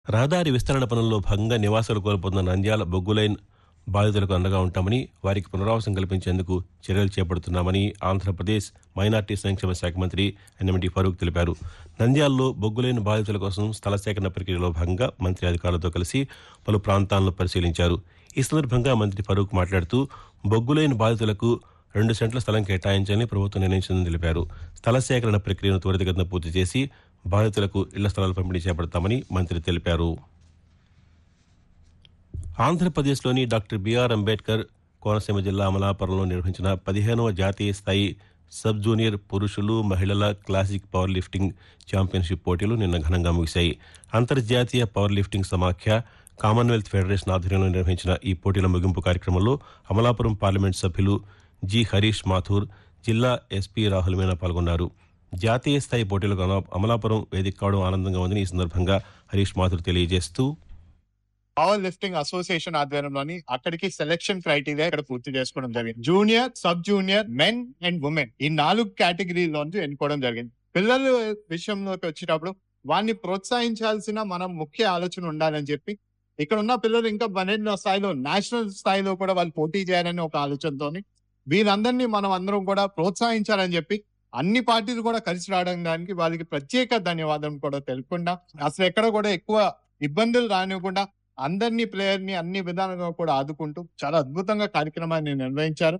రహదారి విస్తరణ పనుల్లో భాగంగా నివాసాలు కోల్పోతున్న నంద్యాల బొగ్గులైన్ బాధితులకు అండగా ఉంటామని వారికి పునరావాసం కల్పించేందుకు చర్యలు చేపడుతున్నామని ఆంధ్రప్రదేశ్ మైనార్టీ సంక్షేమ శాఖ మంత్రి ఎన్ఎండి ఫరూక్ తెలిపారు నంద్యాలలో బొగ్గులైన బాధితుల కోసం స్థల సేకరణ ప్రక్రియలో భాగంగా మంత్రి అధికారులతో కలిసి పలు ప్రాంతాలను పరిశీలించారు ఈ సందర్భంగా మంత్రి ఫరూక్ మాట్లాడుతూ బొగ్గులైన బాధితులకు రెండు సెంట్ల స్థలం కేటాయించాలని ప్రభుత్వం నిర్ణయించిందని తెలిపారు స్థల సేకరణ ప్రక్రియను త్వరితగతిన పూర్తి చేసి బాధితులకు ఇళ్ల స్థలాలు పంపిణీ చేపడతామని మంత్రి తెలిపారు ఆంధ్రప్రదేశ్లోని డాక్టర్ బిఆర్ అంబేద్కర్ కోనసీమ జిల్లా అమలాపురంలో నిర్వహించిన పదిహేనవ జాతీయ స్థాయి సబ్ జూనియర్ పురుషులు మహిళల క్లాసిక్ పవర్ లిఫ్టింగ్ ఛాంపియన్షిప్ పోటీలు నిన్న ఘనంగా ముగిశాయి అంతర్జాతీయ పవర్ లిఫ్టింగ్ సమాఖ్య కామన్వెల్త్ ఫెడరేషన్ ఆధ్వర్యంలో నిర్వహించిన ఈ పోటీల ముగింపు కార్యక్రమంలో అమలాపురం పార్లమెంట్ సభ్యులు జి హరీష్ మాథూర్ జిల్లా ఎస్పీ రాహుల్ మీనా పాల్గొన్నారు జాతీయ స్థాయి పోటీలకు అమలా- అమలాపురం వేదిక కావడం ఆనందంగా ఉందని ఈ సందర్భంగా హరీష్ మాథూర్ తెలియజేస్తూ పవర్ లిఫ్టింగ్ అసోసియేషన్ ఆధ్వర్యంలోని అక్కడికి సెలెక్షన్ క్రైటీరియా ఇక్కడ పూర్తి చేసుకోవడం జరిగింది junior sub junior men and women ఈ నాలుగు కేటగిరీలోంచి ఎన్నుకోవడం జరిగింది పిల్లల విషయంలోకి వచ్చేటప్పుడు వారిని ప్రోత్సహించాల్సిన మనం ముఖ్య ఆలోచన ఉండాలని చెప్పి ఇక్కడ ఉన్న పిల్లలు ఇంకా పన్నెండో స్థాయిలో నేషనల్ స్థాయిలో కూడా వాళ్ళు పోటీ చేయాలని ఒక ఆలోచనతోని వీరందరినీ మనం అందరం కూడా ప్రోత్సహించాలని చెప్పి అన్ని పార్టీలు కూడా కలిసి రావడం దానికి వాళ్ళకి ప్రత్యేక ధన్యవాదం కూడా తెలుపుకుండా అసలు ఎక్కడ కూడా ఎక్కువ ఇబ్బందులు రానివ్వకుండా అందరినీ ప్లేయర్ ని అన్ని విధాలుగా కూడా ఆదుకుంటూ చాలా అద్భుతంగా కార్యక్రమాన్ని నిర్వహించారు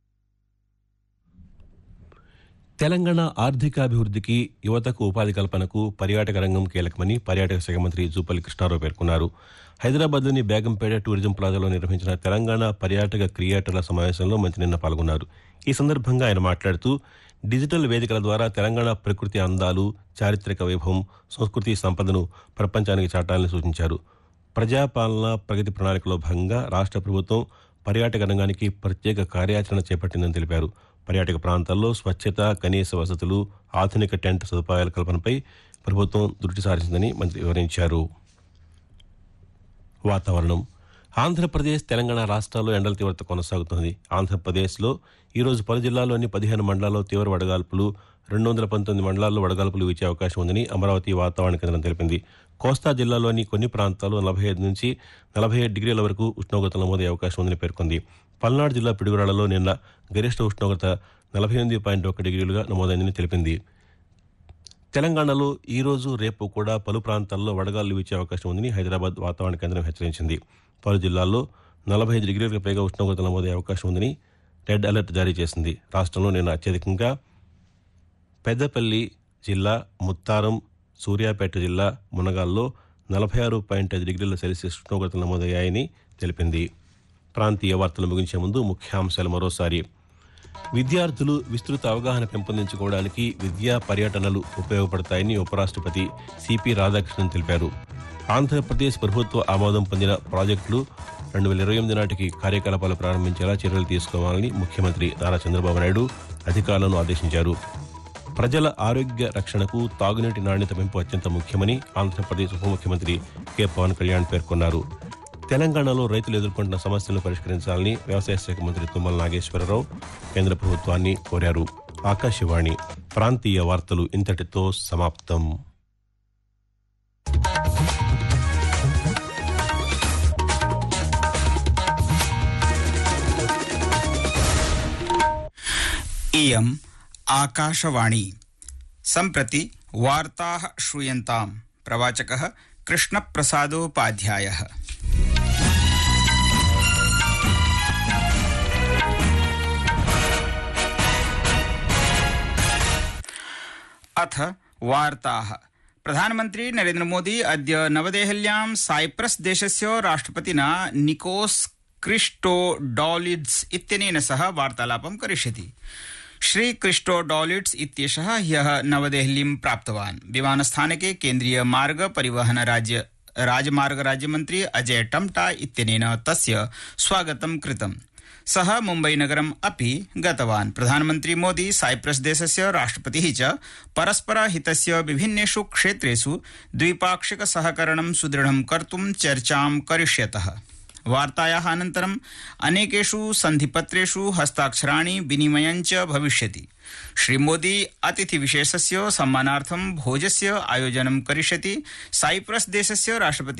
తెలంగాణ ఆర్థికాభివృద్ధికి యువతకు ఉపాధి కల్పనకు పర్యాటక రంగం కీలకమని పర్యాటక శాఖ మంత్రి జూపల్లి కృష్ణారావు పేర్కొన్నారు హైదరాబాద్లోని బేగంపేట టూరిజం ప్లాజాలో నిర్వహించిన తెలంగాణ పర్యాటక క్రియేటర్ల సమావేశంలో మంత్రి నిన్న పాల్గొన్నారు ఈ సందర్భంగా ఆయన మాట్లాడుతూ డిజిటల్ వేదికల ద్వారా తెలంగాణ ప్రకృతి అందాలు చారిత్రక వైభవం సంస్కృతి సంపదను ప్రపంచానికి చాటాలని సూచించారు ప్రజాపాలన ప్రగతి ప్రణాళికలో భాగంగా రాష్ట్ర ప్రభుత్వం పర్యాటక రంగానికి ప్రత్యేక కార్యాచరణ చేపట్టిందని తెలిపారు పర్యాటక ప్రాంతాల్లో స్వచ్ఛత కనీస వసతులు ఆధునిక టెంట్ సదుపాయాల కల్పనపై ప్రభుత్వం దృష్టి సారించిందని మంత్రి వివరించారు వాతావరణం ఆంధ్రప్రదేశ్ తెలంగాణ రాష్ట్రాల్లో ఎండల తీవ్రత కొనసాగుతోంది ఆంధ్రప్రదేశ్లో ఈరోజు పలు జిల్లాల్లోని పదిహేను మండలాల్లో తీవ్ర వడగాల్పులు రెండు వందల పంతొమ్మిది మండలాల్లో వడగాల్పులు వీచే అవకాశం ఉందని అమరావతి వాతావరణ కేంద్రం తెలిపింది కోస్తా జిల్లాలోని కొన్ని ప్రాంతాల్లో నలభై ఐదు నుంచి నలభై ఏడు డిగ్రీల వరకు ఉష్ణోగ్రతలు నమోదయ్యే అవకాశం ఉందని పేర్కొంది పల్నాడు జిల్లా పిడుగురాళ్లలో నిన్న గరిష్ట ఉష్ణోగ్రత నలభై ఎనిమిది పాయింట్ ఒక డిగ్రీలుగా నమోదైందని తెలిపింది తెలంగాణలో ఈ రోజు రేపు కూడా పలు ప్రాంతాల్లో వడగాలు వీచే అవకాశం ఉందని హైదరాబాద్ వాతావరణ కేంద్రం హెచ్చరించింది పలు జిల్లాల్లో నలభై ఐదు డిగ్రీలకు పైగా ఉష్ణోగ్రత నమోదయ్యే అవకాశం ఉందని రెడ్ అలర్ట్ జారీ చేసింది రాష్ట్రంలో నిన్న అత్యధికంగా పెద్దపల్లి జిల్లా ముత్తారం సూర్యాపేట జిల్లా మునగాల్లో నలభై ఆరు పాయింట్ ఐదు డిగ్రీల సెల్సియస్ ఉష్ణోగ్రతలు నమోదయ్యాయని తెలిపింది ప్రాంతీయ వార్తలు ముగించే ముందు ముఖ్యాంశాలు మరోసారి విద్యార్థులు విస్తృత అవగాహన పెంపొందించుకోవడానికి విద్యా పర్యటనలు ఉపయోగపడతాయని ఉపరాష్ట్రపతి సిపి రాధాకృష్ణన్ తెలిపారు ఆంధ్రప్రదేశ్ ప్రభుత్వ ఆమోదం పొందిన ప్రాజెక్టులు రెండు వేల ఇరవై ఎనిమిది నాటికి కార్యకలాపాలు ప్రారంభించేలా చర్యలు తీసుకోవాలని ముఖ్యమంత్రి నారా చంద్రబాబు నాయుడు అధికారులను ఆదేశించారు ప్రజల ఆరోగ్య రక్షణకు తాగునీటి నాణ్యత పెంపు అత్యంత ముఖ్యమని ఆంధ్రప్రదేశ్ ఉప ముఖ్యమంత్రి కె పవన్ కళ్యాణ్ పేర్కొన్నారు తెలంగాణలో రైతులు ఎదుర్కొంటున్న సమస్యలను పరిష్కరించాలని వ్యవసాయ శాఖ మంత్రి తుమ్మల నాగేశ్వరరావు కేంద్ర ప్రభుత్వాన్ని కోరారు ఆకాశవాణి ప్రాంతీయ వార్తలు ఇంతటితో సమాప్తం इयम् आकाशवाणी सम्प्रति वार्ताः श्रूयन्ताम् प्रवाचकः कृष्णप्रसादोपाध्यायः अथ वार्ताः प्रधानमन्त्री नरेन्द्रमोदी अद्य नवदेहल्यां साइप्रस देशस्य राष्ट्रपतिना निकोस क्रिस्टोडॉलिड्स इत्यनेन सह वार्तालापं करिष्यति श्री क्रिस्टोडॉलिड्स इत्येषः ह्यः नवदेहलीं प्राप्तवान् विमानस्थानके केन्द्रीय मार्ग परिवहन राज्य राजमार्ग राज्यमन्त्री अजय टम्टा इत्यनेन तस्य स्वागतं कृतम् सः मुम्बईनगरम् अपि गतवान् प्रधानमन्त्री मोदी साइप्रस देशस्य राष्ट्रपतिः च परस्परहितस्य विभिन्नेषु क्षेत्रेषु द्विपाक्षिक सहकरणं सुदृढं कर्तुं चर्चां करिष्यतः वार्तायाः अनन्तरम् अनेकेषु सन्धिपत्रेषु हस्ताक्षराणि विनिमयञ्च भविष्यति श्रीमोदी अतिथिविशेषस्य सम्मानार्थं भोजस्य आयोजनं करिष्यति साइप्रस देशस्य राष्ट्रपति